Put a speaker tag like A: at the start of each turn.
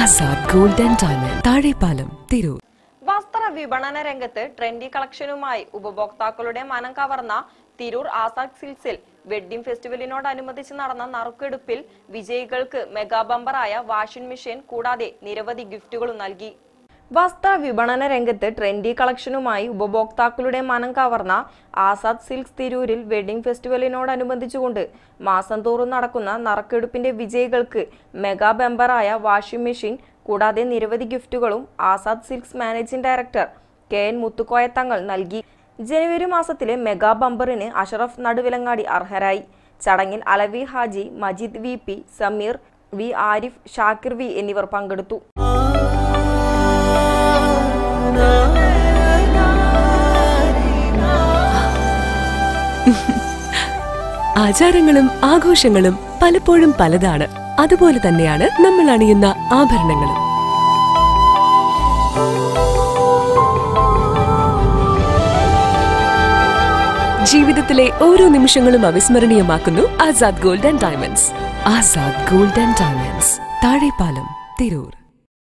A: Azad gold and diamond Thazhepalam Tirur
B: വസ്ത്ര വിപണന രംഗത്ത് ട്രെൻഡി കളക്ഷനുമായി ഉപഭോക്താക്കളുടെ മനം കവർന്ന തിരൂർ ആസാദ് സിൽസിൽ വെഡ്ഡിംഗ് ഫെസ്റ്റിവലിനോടനുബന്ധിച്ച് നടന്ന നറുക്കെടുപ്പിൽ വിജയികൾക്ക് മെഗാ ബമ്പറായ വാഷിംഗ് മെഷീൻ കൂടാതെ നിരവധി ഗിഫ്റ്റുകളും നൽകി വസ്ത്ര വിപണന രംഗത്ത് ട്രെൻഡി കളക്ഷനുമായി ഉപഭോക്താക്കളുടെ മനം കവർന്ന ആസാദ് സിൽക്സ് തിരൂരിൽ വെഡ്ഡിംഗ് ഫെസ്റ്റിവലിനോടനുബന്ധിച്ചുകൊണ്ട് മാസം തോറും നടക്കുന്ന നറുക്കെടുപ്പിന്റെ വിജയികൾക്ക് മെഗാ ബെമ്പറായ വാഷിംഗ് മെഷീൻ കൂടാതെ നിരവധി ഗിഫ്റ്റുകളും Azad silks managing director K N Muthukoya Thangal നൽകി ജനുവരി മാസത്തിലെ മെഗാ ബമ്പറിന് അഷറഫ് നടുവിലങ്ങാടി അർഹരായി ചടങ്ങിൽ Alavi Haji Majeed V P Sameer V Arif Shakir V എന്നിവർ പങ്കെടുത്തു
A: ആചാരങ്ങളും ആഘോഷങ്ങളും പലപ്പോഴും പലതാണ് അതുപോലെ തന്നെയാണ് നമ്മൾ അണിയുന്ന ആഭരണങ്ങളും ജീവിതത്തിലെ ഓരോ നിമിഷങ്ങളും അവിസ്മരണീയമാക്കുന്നു Azad gold and diamonds Azad gold and diamonds Thazhepalam Tirur